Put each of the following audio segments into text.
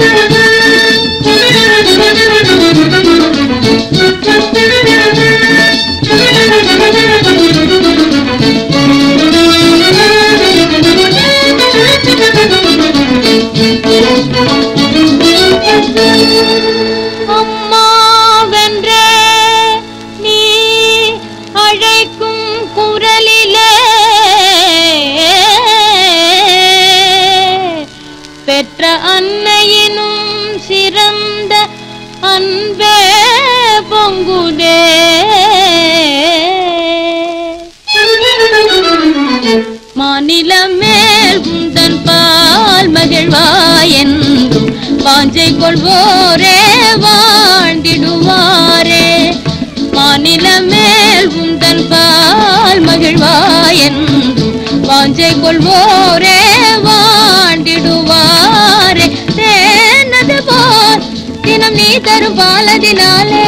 அம்மாவென்றே நீ அழைக்கும் குரலிலே பெற்ற அன்னையினும் சிறந்த அன்பே பொங்குதே மாநில மேல் உந்தன் பால் மகிழ்வாய் என்றும் வாஞ்சை கொள்வோரே வாழ்ந்திடுவாரே மாநில மேல் உந்தன் பால் மகிழ்வாய் என்றும் வாஞ்சை கொள்வோரே வாழ்ந்திடுவாரே தேனது போல் தினம் நீ தரும் பாலதினாலே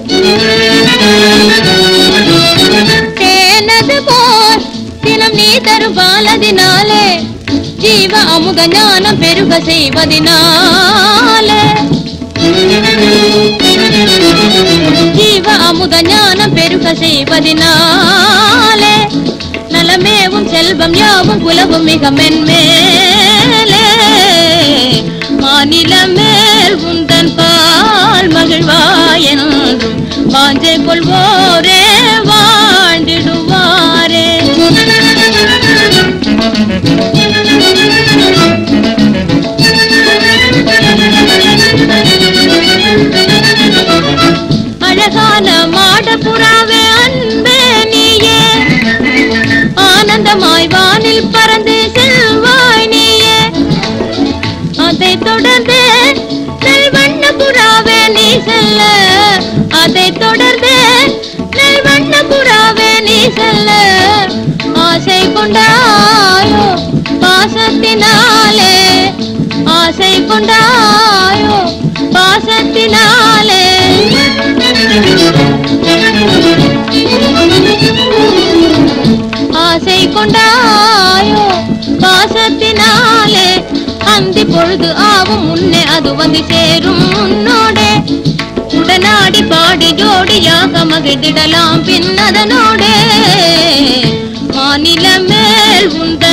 தேனது போல் தினம் நீ தரும் பாலதினாலே ஜீவ அமுத ஞானம் பெருக செய்வதினாலே ஜீவ அமுத ஞானம் பெருக செய்வதினாலே நலமேவும் செல்வம் யாவும் குலவும் மிக மென்மேலே மாநில மேல் உந்தன் பால் மகிழ்வாய் என்றும் வாஞ்சை கொள்வோரே வாழ்ந்திடுவாரே அழகான மாடப்புறாவே அன்பே நீயே ஆனந்தமாய் வானில் பறந்து செல்வாய் நீயே அதை தொடர்ந்து நெல்வண்ண புறாவே நீ செல்ல அதை தொடர்ந்து நெல்வண்ண புறாவே நீ செல்ல ஆசை கொண்டாயோ பாசத்தினாலே ஆசை கொண்டாயோ பாசத்தினாலே ஆசை கொண்டாயோ பாசத்தினாலே அந்தி பொழுது ஆவும் முன்னே அது வந்து சேரும் உன்னோடே உடனாடி பாடி ஜோடியாக மகிழ்ந்திடலாம் பின்னதனோடே மாநில மேல் உந்த